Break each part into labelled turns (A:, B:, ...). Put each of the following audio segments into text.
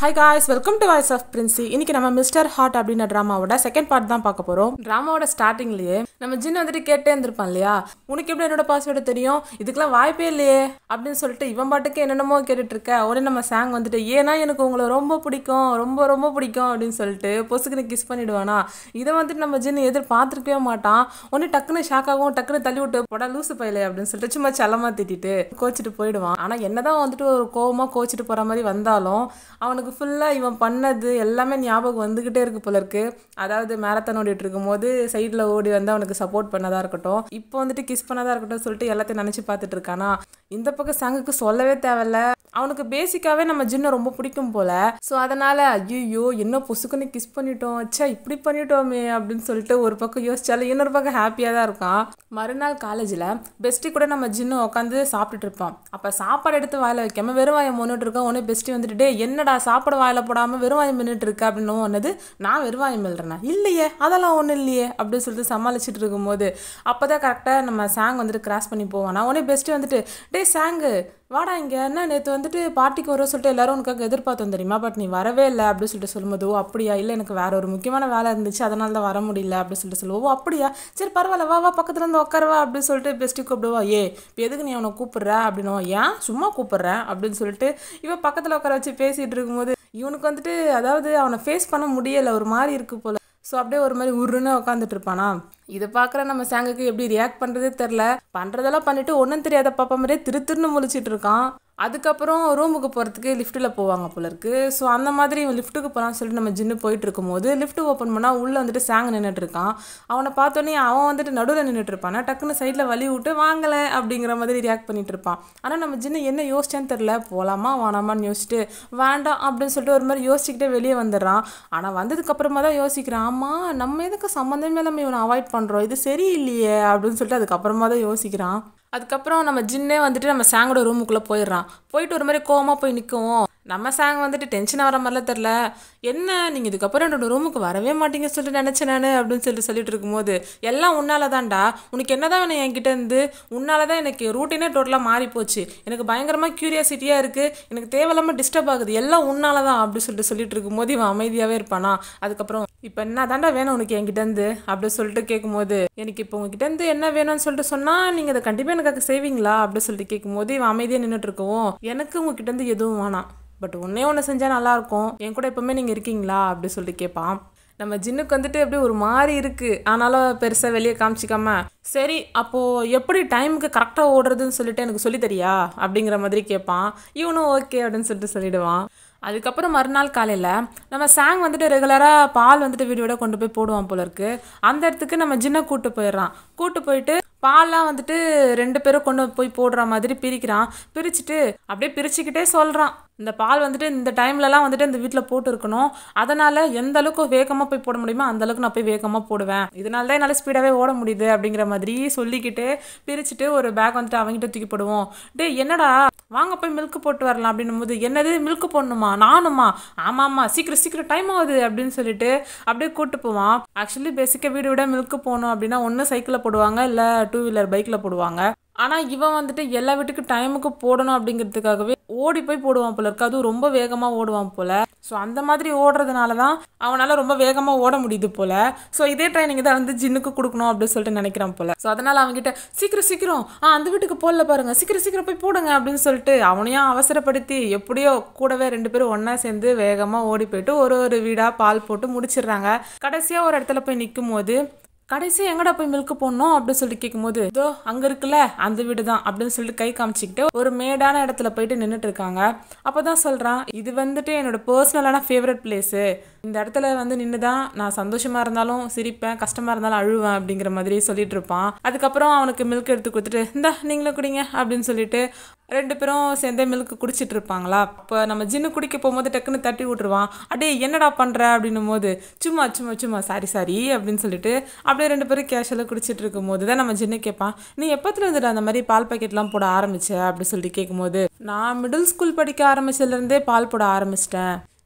A: hi guys welcome to voice of Princy இன்னைக்கு நம்ம mister heart அப்படின்ற ட்ராமாவோட செகண்ட் பார்ட் தான் பார்க்க போறோம் ட்ராமாவோட ஸ்டார்டிங்லயே நம்ம ஜின் வந்துட்டு கேட்டே இருந்திருப்பான் இல்லையா உனக்கு எப்படி என்னோட பாஸ்வேர்டு தெரியும் இதுக்கெல்லாம் வாய்ப்பே இல்லையே அப்படின்னு சொல்லிட்டு இவன் பாட்டுக்கு என்னென்னமோ கேட்டுட்டு இருக்க உடனே நம்ம சாங் வந்துட்டு ஏன்னா எனக்கு உங்களை ரொம்ப பிடிக்கும் ரொம்ப ரொம்ப பிடிக்கும் அப்படின்னு சொல்லிட்டு பொசுக்குன்னு கிஸ் பண்ணிடுவானா இதை வந்துட்டு நம்ம ஜின் எதிர்பார்த்துருக்கவே மாட்டான் உடனே டக்குன்னு ஷாக் ஆகும் டக்குன்னு தள்ளி விட்டு போடா லூசு பையலே அப்படின்னு சொல்லிட்டு சும்மா செல்லமா திட்டிட்டு கோச்சிட்டு போயிடுவான் ஆனா என்னதான் வந்துட்டு ஒரு கோவமா கோச்சிட்டு போற மாதிரி வந்தாலும் அவனுக்கு ஃபுல்லாக இவன் பண்ணது எல்லாமே ஞாபகம் வந்துக்கிட்டே இருக்கு போல இருக்கு அதாவது மேரத்தான் ஓடிட்டு இருக்கும்போது சைடில் ஓடி வந்து அவனுக்கு சப்போர்ட் பண்ணதா இருக்கட்டும் இப்போ வந்துட்டு கிஸ் பண்ணதா இருக்கட்டும் சொல்லிட்டு எல்லாத்தையும் நினச்சி பார்த்துட்டு இருக்கானா இந்த பக்கம் சங்குக்கு சொல்லவே தேவையில்ல அவனுக்கு பேசிக்காவே நம்ம ஜின்னை ரொம்ப பிடிக்கும் போல ஸோ அதனால ஐயோ என்ன பொசுக்குன்னு கிஸ் பண்ணிட்டோம் ச்சே இப்படி பண்ணிட்டோமே அப்படின்னு சொல்லிட்டு ஒரு பக்கம் யோசிச்சாலும் இன்னொரு பக்கம் ஹாப்பியாக தான் இருக்கான் மறுநாள் காலேஜில் பெஸ்டி கூட நம்ம ஜின்னு உட்காந்து சாப்பிட்டுட்டு இருப்பான் அப்போ சாப்பாடு எடுத்து வாயில வைக்காம வெறும் வாயை முன்னுட்டு இருக்கோம் உடனே பெஸ்டி வந்துட்டு டே என்னடா சாப்பாடு வாயில போடாம வெறும் வாயம் மின்னுட்டு இருக்க அப்படின்னு ஒன்னது நான் வெறும் வாயம் மில்றேன் இல்லையே அதெல்லாம் ஒன்றும் இல்லையே அப்படின்னு சொல்லிட்டு சமாளிச்சுட்டு இருக்கும்போது அப்பதான் கரெக்டாக நம்ம சாங் வந்துட்டு கிராஸ் பண்ணி போவானா உடனே பெஸ்டி வந்துட்டு டே சாங்கு வாடா இங்கே என்ன நேற்று வந்துட்டு பார்ட்டிக்கு வர சொல்லிட்டு எல்லாரும் உனக்காக எதிர்பார்த்தோம் தெரியுமா பட் நீ வரவே இல்லை அப்படின்னு சொல்லிட்டு சொல்லும்போது ஓ அப்படியா இல்லை எனக்கு வேற ஒரு முக்கியமான வேலை இருந்துச்சு அதனால தான் வர முடியல அப்படின்னு சொல்லிட்டு சொல்லுவோம் ஓ அப்படியா சரி பரவாயில்ல வா வா பக்கத்துல இருந்து உட்காரவா அப்படின்னு சொல்லிட்டு பெஸ்ட்டு கூப்பிடுவா ஏ இப்போ எதுக்கு நீ அவனை கூப்பிடுற அப்படின்னு ஏன் சும்மா கூப்பிடுறேன் அப்படின்னு சொல்லிட்டு இவன் பக்கத்தில் உட்கார வச்சு பேசிட்டு இருக்கும்போது இவனுக்கு வந்துட்டு அதாவது அவனை ஃபேஸ் பண்ண முடியலை ஒரு மாதிரி இருக்கு போல ஸோ அப்படியே ஒரு மாதிரி உருன்னு உட்காந்துட்டு இருப்பானா இதை பார்க்குற நம்ம சாங்குக்கு எப்படி ரியாக்ட் பண்ணுறதே தெரில பண்ணுறதெல்லாம் பண்ணிட்டு ஒன்றும் தெரியாத பாப்பா மாதிரியே திரு திருன்னு முழிச்சிட்டு இருக்கான் அதுக்கப்புறம் ரூமுக்கு போகிறதுக்கு லிஃப்ட்டில் போவாங்க போல இருக்கு ஸோ அந்த மாதிரி இவன் லிஃப்ட்டுக்கு போகலான்னு சொல்லிட்டு நம்ம ஜின்னு போயிட்டு இருக்கும்போது லிஃப்ட் ஓப்பன் பண்ணால் உள்ளே வந்துட்டு சாங் நின்றுட்டு இருக்கான் அவனை பார்த்தோன்னே அவன் வந்துட்டு நடுவில் நின்றுட்டு இருப்பான் டக்குன்னு சைடில் வழி விட்டு வாங்கலை அப்படிங்கிற மாதிரி ரியாக்ட் பண்ணிட்டு இருப்பான் ஆனால் நம்ம ஜின்னு என்ன யோசிச்சேன்னு தெரில போகலாமா வேணாமான்னு யோசிச்சுட்டு வேண்டாம் அப்படின்னு சொல்லிட்டு ஒரு மாதிரி யோசிச்சுக்கிட்டே வெளியே வந்துடுறான் ஆனால் வந்ததுக்கப்புறமா தான் யோசிக்கிறான் ஆமாம் நம்ம எதுக்கு சம்மந்தமே இல்லாமல் இவனை அவாய்ட் பண்ணுறோம் இது சரியில்லையே அப்படின்னு சொல்லிட்டு அதுக்கப்புறமா தான் யோசிக்கிறான் அதுக்கப்புறம் நம்ம ஜின்னே வந்துட்டு நம்ம சாங்கோட ரூமுக்குள்ளே போயிடுறான் போயிட்டு ஒரு மாதிரி கோவமாக போய் நிற்கவும் நம்ம சாங் வந்துட்டு டென்ஷன் ஆகிற மாதிரிலாம் தெரில என்ன நீங்கள் இதுக்கப்புறம் என்னோட ரூமுக்கு வரவே மாட்டீங்க சொல்லிட்டு நினச்சேன் நான் அப்படின்னு சொல்லிட்டு சொல்லிட்டு இருக்கும்போது எல்லாம் உன்னால தான்டா உனக்கு என்னதான் வேணும் என்கிட்ட இருந்து உன்னால தான் எனக்கு ரூட்டீனே டோட்டலாக மாறி போச்சு எனக்கு பயங்கரமாக க்யூரியாசிட்டியாக இருக்குது எனக்கு தேவையில்லாமல் டிஸ்டர்ப் ஆகுது எல்லாம் உன்னால தான் அப்படி சொல்லிட்டு சொல்லிட்டு இருக்கும்போது இவன் அமைதியாகவே இருப்பானா அதுக்கப்புறம் இப்போ என்ன தாண்டா வேணும் உனக்கு என்கிட்ட இருந்து அப்படி சொல்லிட்டு கேட்கும்போது எனக்கு இப்போ உங்ககிட்ட இருந்து என்ன வேணும்னு சொல்லிட்டு சொன்னால் நீங்கள் அதை கண்டிப்பாக எனக்காக செய்வீங்களா அப்படி சொல்லிட்டு கேட்கும்போது இவன் அமைதியாக நின்றுட்டு இருக்கவும் எனக்கு உங்ககிட்ட இருந்து எதுவும் வேணாம் பட் ஒன்றே ஒன்று செஞ்சால் நல்லாயிருக்கும் என் கூட எப்போவுமே நீங்கள் இருக்கீங்களா அப்படி சொல்லிட்டு கேட்பான் நம்ம ஜின்னுக்கு வந்துட்டு அப்படியே ஒரு மாதிரி இருக்குது ஆனாலும் பெருசாக வெளியே காமிச்சிக்காம சரி அப்போது எப்படி டைமுக்கு கரெக்டாக ஓடுறதுன்னு சொல்லிட்டு எனக்கு சொல்லி தரியா அப்படிங்கிற மாதிரி கேட்பான் இவனும் ஓகே அப்படின்னு சொல்லிட்டு சொல்லிடுவான் அதுக்கப்புறம் மறுநாள் காலையில் நம்ம சாங் வந்துட்டு ரெகுலராக பால் வந்துட்டு வீடியோட கொண்டு போய் போடுவான் போல இருக்கு அந்த இடத்துக்கு நம்ம ஜின்ன கூட்டு போயிடுறான் கூட்டு போயிட்டு பால்லாம் வந்துட்டு ரெண்டு பேரும் கொண்டு போய் போடுற மாதிரி பிரிக்கிறான் பிரிச்சுட்டு அப்படியே பிரிச்சுக்கிட்டே சொல்கிறான் இந்த பால் வந்துட்டு இந்த டைம்லலாம் வந்துட்டு இந்த வீட்டில் போட்டு இருக்கணும் அதனால் எந்த அளவுக்கு வேகமாக போய் போட முடியுமோ அந்த அளவுக்கு நான் போய் வேகமாக போடுவேன் இதனால தான் என்னால் ஸ்பீடாகவே ஓட முடியுது அப்படிங்கிற மாதிரி சொல்லிக்கிட்டு பிரிச்சுட்டு ஒரு பேக் வந்துட்டு அவங்ககிட்ட தூக்கி போடுவோம் டே என்னடா வாங்க போய் மில்க் போட்டு வரலாம் அப்படின்னும் போது என்னது மில்க் போடணுமா நானுமா ஆமாம்மா சீக்கிரம் சீக்கிரம் டைம் ஆகுது அப்படின்னு சொல்லிட்டு அப்படியே கூட்டு போவான் ஆக்சுவலி பேசிக்காக வீடு விட மில்க் போகணும் அப்படின்னா ஒன்று சைக்கிளில் போடுவாங்க இல்லை டூ வீலர் பைக்கில் போடுவாங்க ஆனால் இவன் வந்துட்டு எல்லா வீட்டுக்கு டைமுக்கு போடணும் அப்படிங்கிறதுக்காகவே ஓடி போய் போடுவான் போல இருக்கு அதுவும் ரொம்ப வேகமாக ஓடுவான் போல ஸோ அந்த மாதிரி ஓடுறதுனால தான் அவனால் ரொம்ப வேகமாக ஓட முடியுது போல ஸோ இதே ட்ரைனிங் தான் வந்து ஜின்னுக்கு கொடுக்கணும் அப்படின்னு சொல்லிட்டு நினைக்கிறான் போல ஸோ அதனால் அவங்ககிட்ட சீக்கிரம் சீக்கிரம் ஆ அந்த வீட்டுக்கு போடல பாருங்க சீக்கிரம் சீக்கிரம் போய் போடுங்க அப்படின்னு சொல்லிட்டு அவனையும் அவசரப்படுத்தி எப்படியோ கூடவே ரெண்டு பேரும் ஒன்றா சேர்ந்து வேகமாக ஓடி போயிட்டு ஒரு ஒரு வீடாக பால் போட்டு முடிச்சிடுறாங்க கடைசியாக ஒரு இடத்துல போய் நிற்கும் போது கடைசி எங்கடா போய் மில்க் போடணும் அப்படின்னு சொல்லிட்டு கேட்கும்போது இதோ அங்க இருக்குல்ல அந்த வீடு தான் அப்படின்னு சொல்லிட்டு கை காமிச்சிக்கிட்டு ஒரு மேடான இடத்துல போயிட்டு நின்றுட்டு இருக்காங்க அப்பதான் சொல்றான் இது வந்துட்டு என்னோட பர்சனலான ஃபேவரட் பிளேஸு இந்த இடத்துல வந்து நின்று தான் நான் சந்தோஷமா இருந்தாலும் சிரிப்பேன் கஷ்டமா இருந்தாலும் அழுவேன் அப்படிங்கிற மாதிரி சொல்லிட்டு இருப்பான் அதுக்கப்புறம் அவனுக்கு மில்க் எடுத்து கொடுத்துட்டு இந்தா நீங்களும் குடிங்க அப்படின்னு சொல்லிட்டு ரெண்டு பேரும் சேர்ந்தே மில்க் குடிச்சிட்டு இருப்பாங்களா அப்போ நம்ம ஜின்னு குடிக்க போகும்போது டக்குன்னு தட்டி விட்டுருவான் அடே என்னடா பண்ற அப்படின்னும் போது சும்மா சும்மா சும்மா சாரி சாரி அப்படின்னு சொல்லிட்டு அப்படியே ரெண்டு பேரும் கேஷுவலாக குடிச்சிட்டு இருக்கும் போது தான் நம்ம ஜின்னு கேட்பான் நீ எப்பத்துல இருந்துட்டு அந்த மாதிரி பால் பாக்கெட்லாம் போட ஆரம்பிச்ச அப்படி சொல்லிட்டு கேட்கும்போது நான் மிடில் ஸ்கூல் படிக்க ஆரம்பிச்சதுலேருந்தே பால் போட ஆரம்பிச்சிட்டேன்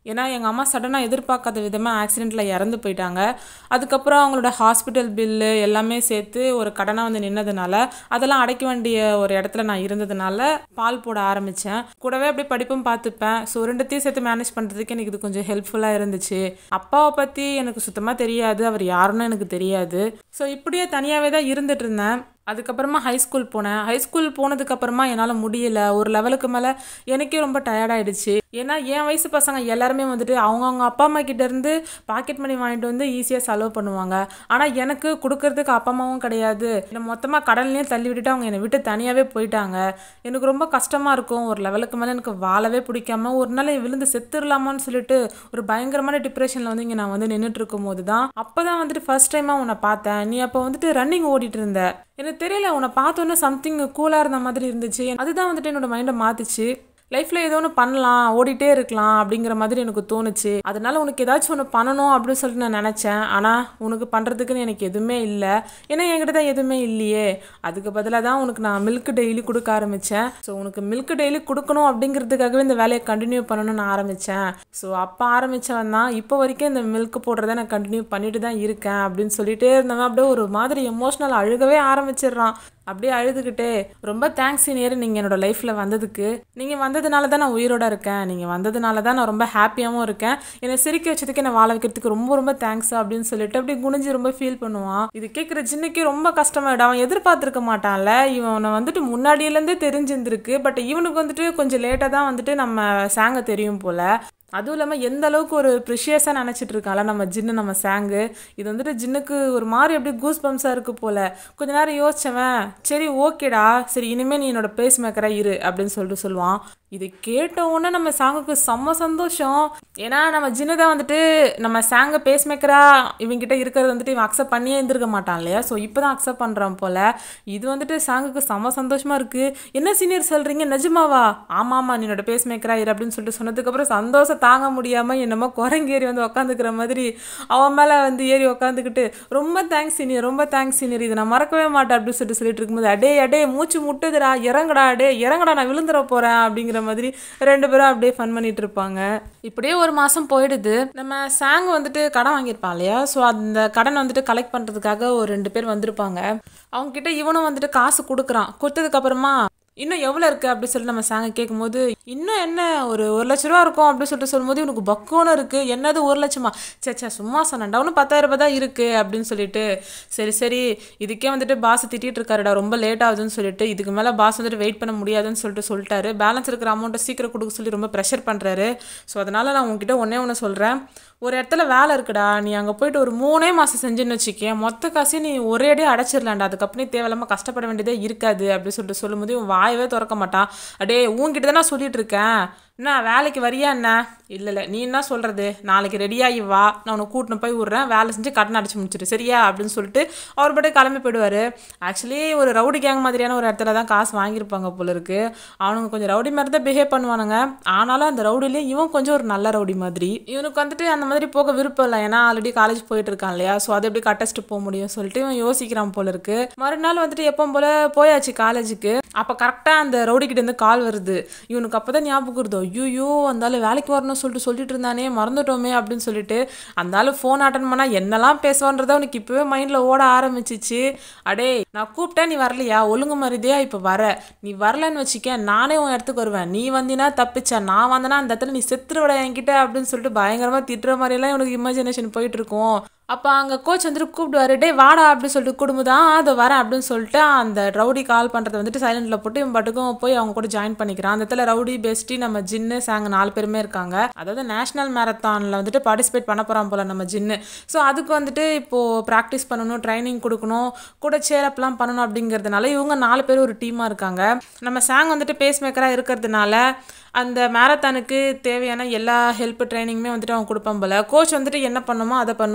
A: ஏன்னா எங்கள் அம்மா சடனாக எதிர்பார்க்காத விதமாக ஆக்சிடெண்ட்டில் இறந்து போயிட்டாங்க அதுக்கப்புறம் அவங்களோட ஹாஸ்பிட்டல் பில்லு எல்லாமே சேர்த்து ஒரு கடனாக வந்து நின்னதுனால அதெல்லாம் அடைக்க வேண்டிய ஒரு இடத்துல நான் இருந்ததுனால பால் போட ஆரம்பித்தேன் கூடவே அப்படியே படிப்பும் பார்த்துப்பேன் ஸோ ரெண்டுத்தையும் சேர்த்து மேனேஜ் பண்ணுறதுக்கு எனக்கு இது கொஞ்சம் ஹெல்ப்ஃபுல்லாக இருந்துச்சு அப்பாவை பற்றி எனக்கு சுத்தமாக தெரியாது அவர் யாருன்னு எனக்கு தெரியாது ஸோ இப்படியே தனியாகவே தான் இருந்துட்டு இருந்தேன் அதுக்கப்புறமா ஹை ஸ்கூல் போனேன் ஹை ஸ்கூல் போனதுக்கப்புறமா என்னால் முடியல ஒரு லெவலுக்கு மேலே எனக்கே ரொம்ப டயர்டாயிடுச்சு ஏன்னா என் வயசு பசங்க எல்லாருமே வந்துட்டு அவங்கவுங்க அப்பா அம்மா கிட்ட இருந்து பாக்கெட் மணி வாங்கிட்டு வந்து ஈஸியாக செலவு பண்ணுவாங்க ஆனால் எனக்கு கொடுக்கறதுக்கு அப்பா அம்மாவும் கிடையாது என்னை மொத்தமாக கடன்லேயே தள்ளி விட்டுட்டு அவங்க என்னை விட்டு தனியாகவே போயிட்டாங்க எனக்கு ரொம்ப கஷ்டமாக இருக்கும் ஒரு லெவலுக்கு மேலே எனக்கு வாழவே பிடிக்காம ஒரு நாள் விழுந்து செத்துடலாமான்னு சொல்லிட்டு ஒரு பயங்கரமான டிப்ரெஷனில் வந்து இங்கே நான் வந்து நின்றுட்டு இருக்கும் போது தான் அப்போ தான் வந்துட்டு ஃபர்ஸ்ட் டைமாக உன்னை பார்த்தேன் நீ அப்போ வந்துட்டு ரன்னிங் ஓடிட்டு இருந்த எனக்கு தெரியல உன்னை பார்த்தோன்னே சம்திங் கூலாக இருந்த மாதிரி இருந்துச்சு அதுதான் வந்துட்டு என்னோட மைண்டை மாத்துச்சு லைஃப்பில் ஏதோ ஒன்று பண்ணலாம் ஓடிட்டே இருக்கலாம் அப்படிங்கிற மாதிரி எனக்கு தோணுச்சு அதனால உனக்கு ஏதாச்சும் ஒன்று பண்ணணும் அப்படின்னு சொல்லிட்டு நான் நினச்சேன் ஆனால் உனக்கு பண்ணுறதுக்குன்னு எனக்கு எதுவுமே இல்லை ஏன்னா என்கிட்ட தான் எதுவுமே இல்லையே அதுக்கு பதிலாக தான் உனக்கு நான் மில்க் டெய்லி கொடுக்க ஆரம்பித்தேன் ஸோ உனக்கு மில்க் டெய்லி கொடுக்கணும் அப்படிங்கிறதுக்காகவே இந்த வேலையை கண்டினியூ பண்ணணும்னு நான் ஆரம்பித்தேன் ஸோ அப்போ ஆரம்பித்தவன் தான் இப்போ வரைக்கும் இந்த மில்க் போடுறத நான் கண்டினியூ பண்ணிட்டு தான் இருக்கேன் அப்படின்னு சொல்லிட்டே இருந்தவன் அப்படியே ஒரு மாதிரி எமோஷ்னல் அழுகவே ஆரம்பிச்சிடுறான் அப்படியே அழுதுகிட்டே ரொம்ப தேங்க்ஸ் சீனியர் நீங்கள் என்னோட லைஃப்பில் வந்ததுக்கு நீங்கள் வந்ததுனால தான் நான் உயிரோட இருக்கேன் நீங்கள் வந்ததுனால தான் நான் ரொம்ப ஹாப்பியாகவும் இருக்கேன் என்னை சிரிக்க வச்சதுக்கு என்னை வாழ வைக்கிறதுக்கு ரொம்ப ரொம்ப தேங்க்ஸ் அப்படின்னு சொல்லிட்டு அப்படியே குனிஞ்சு ரொம்ப ஃபீல் பண்ணுவான் இது கேட்குற சின்னக்கே ரொம்ப கஷ்டமாயிடும் அவன் எதிர்பார்த்துருக்க மாட்டான்ல இவனை வந்துட்டு முன்னாடியிலேருந்தே தெரிஞ்சிருந்திருக்கு பட் இவனுக்கு வந்துட்டு கொஞ்சம் லேட்டாக தான் வந்துட்டு நம்ம சாங்க தெரியும் போல் அதுவும் இல்லாமல் எந்த அளவுக்கு ஒரு ப்ரிஷியஸாக நினச்சிட்டு இருக்கான்ல நம்ம ஜின்னு நம்ம சாங்கு இது வந்துட்டு ஜின்னுக்கு ஒரு மாதிரி அப்படியே கூஸ் பம்ஸாக இருக்கு போல் கொஞ்ச நேரம் யோசிச்சவன் சரி ஓகேடா சரி இனிமேல் நீ என்னோட பேஸ் மேக்கராக இரு அப்படின்னு சொல்லிட்டு சொல்லுவான் இது கேட்ட உடனே நம்ம சாங்குக்கு செம்ம சந்தோஷம் ஏன்னா நம்ம ஜின்னு தான் வந்துட்டு நம்ம சாங்கை பேஸ் மேக்கராக இவங்கிட்ட இருக்கிறது வந்துட்டு இவன் அக்செப்ட் பண்ணியே இருந்திருக்க மாட்டான் இல்லையா ஸோ இப்போ தான் அக்செப்ட் பண்ணுறான் போல் இது வந்துட்டு சாங்குக்கு செம்ம சந்தோஷமாக இருக்குது என்ன சீனியர் சொல்கிறீங்க நிஜமாவா ஆமாம் ஆமாம் நீ என்னோட பேஸ் மேக்கராக இரு அப்படின்னு சொல்லிட்டு சொன்னதுக்கப்புறம் சந்தோஷம் தாங்க முடியாமல் என்னமோ குரங்கேறி வந்து உக்காந்துக்கிற மாதிரி அவன் மேலே வந்து ஏறி உக்காந்துக்கிட்டு ரொம்ப தேங்க்ஸ் சீனியர் ரொம்ப தேங்க்ஸ் சீனியர் இதை நான் மறக்கவே மாட்டேன் அப்படின்னு சொல்லிட்டு சொல்லிட்டு இருக்கும்போது அடே அடே மூச்சு முட்டுதுடா இறங்கடா அடே இறங்கடா நான் விழுந்துட போகிறேன் அப்படிங்கிற மாதிரி ரெண்டு பேரும் அப்படியே ஃபன் பண்ணிட்டு இருப்பாங்க இப்படியே ஒரு மாதம் போயிடுது நம்ம சாங் வந்துட்டு கடன் வாங்கியிருப்பான் இல்லையா ஸோ அந்த கடன் வந்துட்டு கலெக்ட் பண்ணுறதுக்காக ஒரு ரெண்டு பேர் வந்திருப்பாங்க அவங்க கிட்ட இவனும் வந்துட்டு காசு கொடுக்குறான் கொடுத்ததுக்கப்புறமா இன்னும் எவ்வளோ இருக்குது அப்படின்னு சொல்லிட்டு நம்ம சாங்க கேட்கும்போது இன்னும் என்ன ஒரு ஒரு லட்ச ரூபா இருக்கும் அப்படின்னு சொல்லிட்டு சொல்லும்போது இவனுக்கு பக்கோன்னு இருக்குது என்னது ஒரு லட்சமா சே சே சும்மா சொன்னேன்டா ஒன்றும் பத்தாயிரம் ரூபாய் தான் இருக்குது அப்படின்னு சொல்லிட்டு சரி சரி இதுக்கே வந்துட்டு பாஸ் திட்டிட்டு இருக்காருடா ரொம்ப லேட் ஆகுதுன்னு சொல்லிட்டு இதுக்கு மேலே பாஸ் வந்துட்டு வெயிட் பண்ண முடியாதுன்னு சொல்லிட்டு சொல்லிட்டாரு பேலன்ஸ் இருக்கிற அமௌண்ட்டை சீக்கிரம் கொடுக்க சொல்லி ரொம்ப ப்ரெஷர் பண்ணுறாரு ஸோ அதனால் நான் உங்ககிட்ட ஒன்றே ஒன்று சொல்கிறேன் ஒரு இடத்துல வேலை இருக்குடா நீ அங்கே போயிட்டு ஒரு மூணே மாதம் செஞ்சுன்னு வச்சுக்கேன் மொத்த காசையும் நீ ஒரே அடியே அடைச்சிடலாம்டா அதுக்கப்புறம் நீ தேவையில்லாமல் கஷ்டப்பட வேண்டியதே இருக்காது அப்படின்னு சொல்லிட்டு சொல்லும்போது இவன் வாயவே திறக்க மாட்டான் அடே உன்கிட்ட தான் நான் சொல்லிட்டு இருக்கேன் என்ன வேலைக்கு வரியா என்ன இல்லை இல்லை நீ என்ன சொல்கிறது நாளைக்கு ரெடியாகி வா நான் உன்னை கூட்டின்னு போய் விட்றேன் வேலை செஞ்சு கடன் அடிச்சு முடிச்சிடு சரியா அப்படின்னு சொல்லிட்டு அவர் பாட்டு கிளம்பி போயிடுவார் ஆக்சுவலி ஒரு ரவுடி கேங் மாதிரியான ஒரு இடத்துல தான் காசு வாங்கியிருப்பாங்க போல இருக்கு அவனுங்க கொஞ்சம் ரவுடி மாதிரி தான் பிஹேவ் பண்ணுவானுங்க ஆனாலும் அந்த ரவுடிலையும் இவன் கொஞ்சம் ஒரு நல்ல ரவுடி மாதிரி இவனுக்கு வந்துட்டு அந்த மாதிரி போக விருப்பம் இல்லை ஏன்னா ஆல்ரெடி காலேஜ் போயிட்டு இருக்கான் இல்லையா ஸோ அதை எப்படி கட்டஸ்ட்டு போக முடியும் சொல்லிட்டு இவன் யோசிக்கிறான் போல இருக்கு மறுநாள் வந்துட்டு எப்பவும் போல போயாச்சு காலேஜுக்கு அப்போ கரெக்டாக அந்த ரவுடி கிட்ட இருந்து கால் வருது இவனுக்கு அப்போ தான் ஞாபகம் வருதோ ஐயோ அந்தாலும் வேலைக்கு வரணும்னு சொல்லிட்டு சொல்லிட்டு இருந்தானே மறந்துட்டோமே அப்படின்னு சொல்லிட்டு அந்தாலும் ஃபோன் அட்டன் பண்ணால் என்னெல்லாம் பேசுவான்றத அவனுக்கு இப்போவே மைண்டில் ஓட ஆரம்பிச்சிச்சு அடே நான் கூப்பிட்டேன் நீ வரலையா ஒழுங்கு மரியாதையா இப்போ வர நீ வரலன்னு வச்சுக்க நானே உன் இடத்துக்கு வருவேன் நீ வந்தினா தப்பிச்ச நான் வந்தேன்னா அந்த இடத்துல நீ செத்துருவிட என்கிட்ட அப்படின்னு சொல்லிட்டு பயங்கரமாக திட்டுற மாதிரியெல்லாம் இவனுக்கு இமேஜினேஷன் போயிட்டு இருக்கும் அப்போ அங்கே கோச் வந்துட்டு கூப்பிடுவாரு டே வாடா அப்படின்னு சொல்லிட்டு குடும்பதான் அதை வரேன் அப்படின்னு சொல்லிட்டு அந்த ரவுடி கால் பண்ணுறதை வந்துட்டு சைலண்டில் போட்டு இவன் பாட்டுக்கும் போய் அவங்க கூட ஜாயின் பண்ணிக்கிறான் அந்த இடத்துல ரவுடி பெஸ்டி நம்ம ஜின்னு சாங்க நாலு பேருமே இருக்காங்க அதாவது நேஷனல் மேரத்தானில் வந்துட்டு பார்ட்டிசிபேட் பண்ண போகிறான் போல நம்ம ஜின்னு ஸோ அதுக்கு வந்துட்டு இப்போது ப்ராக்டிஸ் பண்ணணும் ட்ரைனிங் கொடுக்கணும் கூட சேரப்லாம் பண்ணணும் அப்படிங்கிறதுனால இவங்க நாலு பேர் ஒரு டீமாக இருக்காங்க நம்ம சாங் வந்துட்டு பேஸ் மேக்கராக இருக்கிறதுனால அந்த மேரத்தானுக்கு தேவையான எல்லா ஹெல்ப் ட்ரைனிங்குமே வந்துட்டு அவன் கொடுப்பான் போல கோச் வந்துட்டு என்ன பண்ணுமோ அதை பண்ணுவார்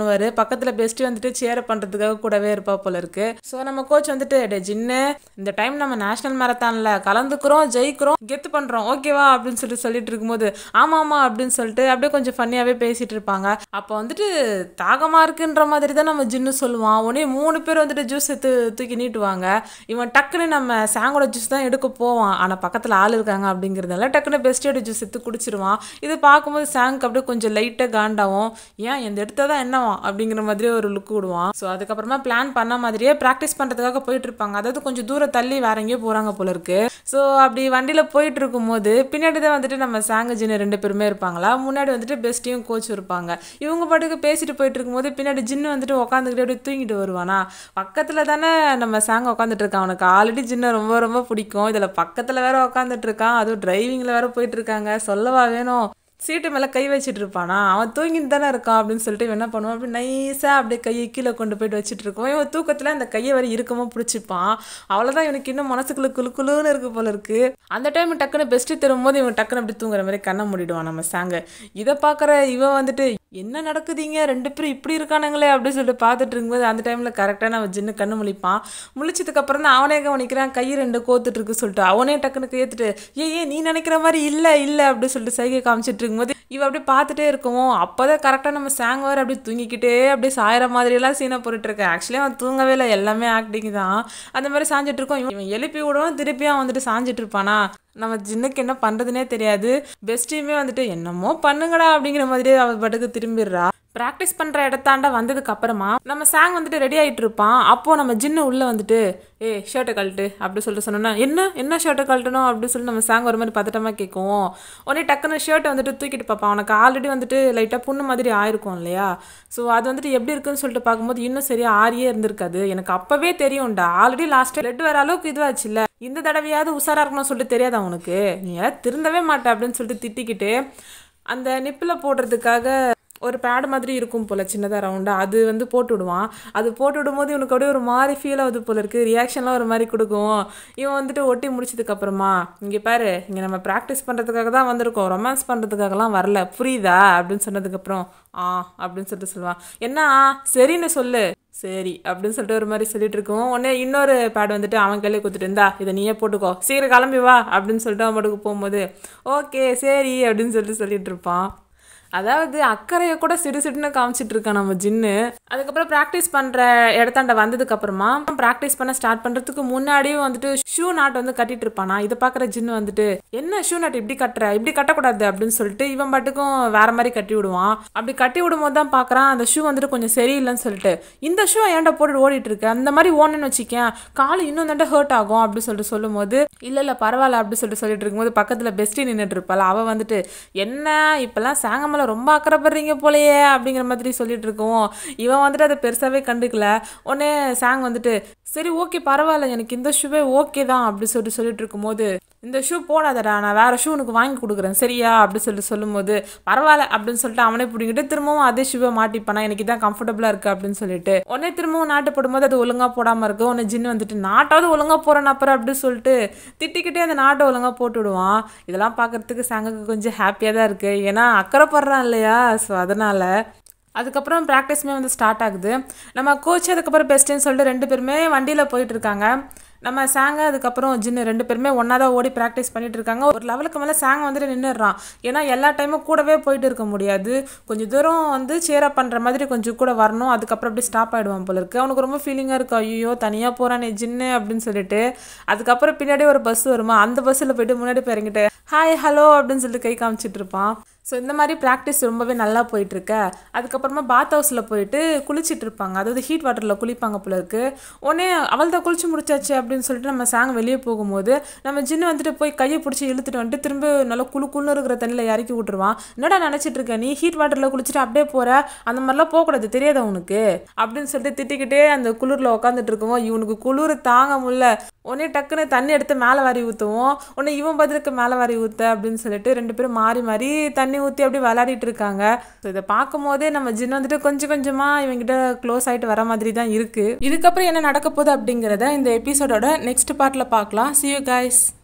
A: பக்கத்துல பெஸ்ட் வந்துட்டு சேர பண்றதுக்காக கூடவே இருப்பா போல இருக்கு ஸோ நம்ம கோச் வந்துட்டு டே ஜின்னு இந்த டைம் நம்ம நேஷனல் மேரத்தான்ல கலந்துக்கிறோம் ஜெயிக்கிறோம் கெத்து பண்றோம் ஓகேவா அப்படின்னு சொல்லிட்டு சொல்லிட்டு இருக்கும்போது ஆமா ஆமா அப்படின்னு சொல்லிட்டு அப்படியே கொஞ்சம் ஃபன்னியாவே பேசிட்டு இருப்பாங்க அப்போ வந்துட்டு தாகமா இருக்குன்ற மாதிரி தான் நம்ம ஜின்னு சொல்லுவான் உடனே மூணு பேர் வந்துட்டு ஜூஸ் எடுத்து தூக்கி நீட்டுவாங்க இவன் டக்குன்னு நம்ம சாங்கோட ஜூஸ் தான் எடுக்க போவான் ஆனா பக்கத்துல ஆள் இருக்காங்க அப்படிங்கிறதால டக்குன்னு பெஸ்டோட ஜூஸ் எடுத்து குடிச்சிருவான் இது பார்க்கும்போது சாங்க்கு அப்படியே கொஞ்சம் லைட்டாக காண்டாவும் ஏன் இந்த எடுத்தா தான் என்னவாம் அப்படிங்கிற மாதிரி ஒரு லுக் விடுவான் ஸோ அதுக்கப்புறமா பிளான் பண்ண மாதிரியே ப்ராக்டிஸ் பண்ணுறதுக்காக போயிட்டு இருப்பாங்க அதாவது கொஞ்சம் தூரம் தள்ளி வேற எங்கேயோ போகிறாங்க போல இருக்கு ஸோ அப்படி வண்டியில் போயிட்டு இருக்கும்போது பின்னாடி தான் வந்துட்டு நம்ம சாங்க ஜின்னு ரெண்டு பேருமே இருப்பாங்களா முன்னாடி வந்துட்டு பெஸ்ட்டையும் கோச் இருப்பாங்க இவங்க பாட்டுக்கு பேசிட்டு போயிட்டு இருக்கும்போது பின்னாடி ஜின்னு வந்துட்டு உட்காந்துக்கிட்டே அப்படியே தூங்கிட்டு வருவானா பக்கத்தில் தானே நம்ம சாங் உட்காந்துட்டு இருக்கான் அவனுக்கு ஆல்ரெடி ஜின்னை ரொம்ப ரொம்ப பிடிக்கும் இதில் பக்கத்தில் வேற உட்காந்துட்டு இருக்கான் அதுவும் டிரைவிங்கில் வேற போயிட்டு இருக்காங்க சொல்லவா வேணும் சீட்டு மேலே கை வச்சுட்டு இருப்பானா அவன் தூங்கிட்டு தானே இருக்கான் அப்படின்னு சொல்லிட்டு இவன் என்ன பண்ணுவான் அப்படி நைஸாக அப்படியே கையை கீழே கொண்டு போயிட்டு வச்சுட்டு இருக்கோம் இவன் தூக்கத்தில் அந்த கையை வரை இறுக்கமாக பிடிச்சிப்பான் அவ்வளோதான் இவனுக்கு இன்னும் மனசுக்குள்ள குளு குளுன்னு இருக்கு போல இருக்கு அந்த டைம் டக்குன்னு பெஸ்ட்டு தரும்போது இவன் டக்குன்னு அப்படி தூங்குற மாதிரி கண்ணை மூடிடுவான் நம்ம சாங்க இதை பார்க்குற இவன் வந்துட்டு என்ன நடக்குதுங்க ரெண்டு பேரும் இப்படி இருக்கானுங்களே அப்படின்னு சொல்லிட்டு பார்த்துட்டு இருக்கும்போது அந்த டைமில் கரெக்டாக நம்ம ஜின்னு கண்ணு முழிப்பான் முழிச்சதுக்கு அப்புறம் தான் அவனே கவனிக்கிறான் கை ரெண்டு கோத்துட்டு இருக்கு சொல்லிட்டு அவனே டக்குன்னு கையெத்துட்டு ஏ ஏ நீ நினைக்கிற மாதிரி இல்லை இல்லை அப்படின்னு சொல்லிட்டு சைகை காமிச்சிட்டு இருக்கும்போது இவ அப்படியே பார்த்துட்டே இருக்கவும் அப்போதான் கரெக்டாக நம்ம சாங் வேறு அப்படியே தூங்கிக்கிட்டே அப்படியே சாயிற மாதிரியெல்லாம் சீனை போட்டுட்டு இருக்கேன் ஆக்சுவலி அவன் தூங்கவே இல்லை எல்லாமே ஆக்டிங் தான் அந்த மாதிரி சாஞ்சிட்டு இருக்கோம் இவன் இவன் எழுப்பி விடுவான் திருப்பியும் வந்துட்டு சாஞ்சிட்டு இருப்பானா நம்ம ஜின்னுக்கு என்ன பண்ணுறதுனே தெரியாது பெஸ்ட்டையுமே வந்துட்டு என்னமோ பண்ணுங்கடா அப்படிங்கிற மாதிரியே அவள் பாட்டுக்கு திரும்பிடுறா ப்ராக்டிஸ் பண்ணுற இடத்தாண்ட வந்ததுக்கு அப்புறமா நம்ம சாங் வந்துட்டு ரெடி ஆகிட்டு இருப்பான் அப்போது நம்ம ஜின்னு உள்ளே வந்துட்டு ஏ ஷர்ட்டை கழட்டு அப்படி சொல்லிட்டு சொன்னோன்னா என்ன என்ன ஷர்ட்டை கழட்டணும் அப்படின்னு சொல்லி நம்ம சாங் ஒரு மாதிரி பதட்டமாக கேட்கும் உடனே டக்குன்னு ஷர்ட்டை வந்துட்டு தூக்கிட்டு பார்ப்பான் அவனுக்கு ஆல்ரெடி வந்துட்டு லைட்டாக புண்ணு மாதிரி ஆயிருக்கும் இல்லையா ஸோ அது வந்துட்டு எப்படி இருக்குன்னு சொல்லிட்டு பார்க்கும்போது இன்னும் சரியாக ஆறியே இருந்திருக்காது எனக்கு அப்போவே தெரியும்டா ஆல்ரெடி லாஸ்ட் பிளட் வர அளவுக்கு இதுவாச்சு இல்லை இந்த தடவையாவது உஷாரா இருக்கணும்னு சொல்லிட்டு தெரியாதா உனக்கு நீ எல்லாம் திருந்தவே மாட்ட அப்படின்னு சொல்லிட்டு திட்டிக்கிட்டு அந்த நிப்பில் போடுறதுக்காக ஒரு பேட் மாதிரி இருக்கும் போல் சின்னதாக ரவுண்டாக அது வந்து போட்டு விடுவான் அது போட்டு விடும்போது இவனுக்கு அப்படியே ஒரு மாதிரி ஃபீல் ஆகுது போல இருக்குது ரியாக்ஷன்லாம் ஒரு மாதிரி கொடுக்கும் இவன் வந்துட்டு ஒட்டி முடிச்சதுக்கப்புறமா இங்கே பாரு இங்கே நம்ம ப்ராக்டிஸ் பண்ணுறதுக்காக தான் வந்திருக்கோம் ரொமான்ஸ் பண்ணுறதுக்காகலாம் வரல புரியுதா அப்படின்னு சொன்னதுக்கப்புறம் ஆ அப்படின்னு சொல்லிட்டு சொல்லுவான் என்ன ஆ சரின்னு சொல்லு சரி அப்படின்னு சொல்லிட்டு ஒரு மாதிரி சொல்லிட்டு இருக்கோம் உடனே இன்னொரு பேட் வந்துட்டு அவன் கையிலே கொடுத்துட்டு இருந்தா இதை நீயே போட்டுக்கோ சீக்கிரம் கிளம்பி வா அப்படின்னு சொல்லிட்டு அவன் மட்டுக்கு போகும்போது ஓகே சரி அப்படின்னு சொல்லிட்டு சொல்லிட்டு இருப்பான் அதாவது அக்கறையை கூட சிடு சிடுன்னு காமிச்சிட்டு இருக்கான் நம்ம ஜின்னு அதுக்கப்புறம் ப்ராக்டிஸ் பண்ணுற இடத்தாண்ட வந்ததுக்கு அப்புறமா ப்ராக்டிஸ் பண்ண ஸ்டார்ட் பண்ணுறதுக்கு முன்னாடியும் வந்துட்டு ஷூ நாட் வந்து கட்டிட்டு இருப்பானா இதை பார்க்குற ஜின்னு வந்துட்டு என்ன ஷூ நாட் இப்படி கட்டுற இப்படி கட்டக்கூடாது அப்படின்னு சொல்லிட்டு இவன் பாட்டுக்கும் வேற மாதிரி கட்டி விடுவான் அப்படி கட்டி விடும்போது தான் பார்க்குறான் அந்த ஷூ வந்துட்டு கொஞ்சம் சரியில்லைன்னு சொல்லிட்டு இந்த ஷூ ஏன்டா போட்டு ஓடிட்டு இருக்கு அந்த மாதிரி ஓடணும்னு வச்சுக்கேன் கால் இன்னும் தாண்டா ஹர்ட் ஆகும் அப்படின்னு சொல்லிட்டு சொல்லும்போது இல்லை இல்லை பரவாயில்ல அப்படின்னு சொல்லிட்டு சொல்லிட்டு இருக்கும்போது பக்கத்தில் பெஸ்டி நின்றுட்டு இருப்பாள் அவள் வந்துட்டு என்ன இப்போல்லாம் சாங்கமலை ரொம்ப அக்கறைப்படுறீங்க போலயே அப்படிங்கிற மாதிரி சொல்லிட்டு இருக்கோம் இவன் வந்துட்டு அதை பெருசாகவே கண்டுக்கல உடனே சாங் வந்துட்டு சரி ஓகே பரவாயில்ல எனக்கு இந்த ஷூவே ஓகே தான் அப்படி சொல்லிட்டு சொல்லிட்டு இருக்கும்போது இந்த ஷூ போடாதடா நான் வேற ஷூ உனக்கு வாங்கி கொடுக்குறேன் சரியா அப்படி சொல்லிட்டு சொல்லும்போது பரவாயில்ல அப்படின்னு சொல்லிட்டு அவனே பிடிங்கிட்டு திரும்பவும் அதே ஷூவை மாட்டிப்பானா எனக்கு இதான் கம்ஃபர்டபுளாக இருக்கு அப்படின்னு சொல்லிட்டு உடனே திரும்பவும் நாட்டு போடும்போது அது ஒழுங்கா போடாமல் இருக்கு உடனே ஜின்னு வந்துட்டு நாட்டாவது ஒழுங்கா போறேன் அப்புறம் அப்படின்னு சொல்லிட்டு திட்டிக்கிட்டே அந்த நாட்டை ஒழுங்கா போட்டு விடுவான் இதெல்லாம் பார்க்கறதுக்கு சங்குக்கு கொஞ்சம் ஹாப்பியாக தான் இருக்கு ஏன்னா அக்கறைப்படுறான் இல்லையா ஸோ அதனால அதுக்கப்புறம் ப்ராக்டிஸுமே வந்து ஸ்டார்ட் ஆகுது நம்ம கோச் அதுக்கப்புறம் பெஸ்ட்டுன்னு சொல்லிட்டு ரெண்டு பேருமே வண்டியில் போயிட்டு இருக்காங்க நம்ம சாங்க அதுக்கப்புறம் ஜின்னு ரெண்டு பேருமே ஒன்றா தான் ஓடி ப்ராக்டிஸ் பண்ணிட்டு இருக்காங்க ஒரு லெவலுக்கு மேலே சாங் வந்துட்டு நின்றுடுறான் ஏன்னா எல்லா டைமும் கூடவே போயிட்டு இருக்க முடியாது கொஞ்சம் தூரம் வந்து சேரப் பண்ணுற மாதிரி கொஞ்சம் கூட வரணும் அதுக்கப்புறம் அப்படியே ஸ்டாப் ஆகிடுவான் போல இருக்கு அவனுக்கு ரொம்ப ஃபீலிங்காக இருக்கும் ஐயோ தனியாக போகிறானே ஜின்னு அப்படின்னு சொல்லிட்டு அதுக்கப்புறம் பின்னாடி ஒரு பஸ் வருமா அந்த பஸ்ஸில் போயிட்டு முன்னாடி போய் இறங்கிட்டு ஹாய் ஹலோ அப்படின்னு சொல்லிட்டு கை காமிச்சிட்டு இருப்பான் ஸோ இந்த மாதிரி ப்ராக்டிஸ் ரொம்பவே நல்லா போயிட்டுருக்க அதுக்கப்புறமா பாத் ஹவுஸில் போயிட்டு குளிச்சிட்டு இருப்பாங்க அதாவது ஹீட் வாட்டரில் குளிப்பாங்க போல இருக்கு உடனே அவள் தான் குளிச்சு முடிச்சாச்சு அப்படின்னு சொல்லிட்டு நம்ம சாங் வெளியே போகும்போது நம்ம ஜின்னு வந்துட்டு போய் கையை பிடிச்சி இழுத்துட்டு வந்துட்டு திரும்ப நல்லா குளு குளுன்னு இருக்கிற தண்ணியில் இறக்கி விட்டுருவான் என்னடா நினச்சிட்டு இருக்க நீ ஹீட் வாட்டரில் குளிச்சுட்டு அப்படியே போகிற அந்த மாதிரிலாம் போகக்கூடாது தெரியாதா உனக்கு அப்படின்னு சொல்லிட்டு திட்டிக்கிட்டே அந்த குளிரில் உட்காந்துட்டு இருக்கவும் இவனுக்கு குளிர் தாங்க முடியல உடனே டக்குன்னு தண்ணி எடுத்து மேலே வாரி ஊற்றுவோம் உடனே இவன் பதிலுக்கு மேலே வாரி ஊற்ற அப்படின்னு சொல்லிட்டு ரெண்டு பேரும் மாறி மாறி தண்ணி ஊற்றி அப்படியே விளையாடிட்டு இருக்காங்க ஸோ இதை பார்க்கும் போதே நம்ம ஜின் வந்துட்டு கொஞ்சம் கொஞ்சமாக இவங்கிட்ட க்ளோஸ் ஆகிட்டு வர மாதிரி தான் இருக்குது இதுக்கப்புறம் என்ன நடக்க போகுது அப்படிங்கிறத இந்த எபிசோடோட நெக்ஸ்ட் பார்ட்டில் பார்க்கலாம் see you guys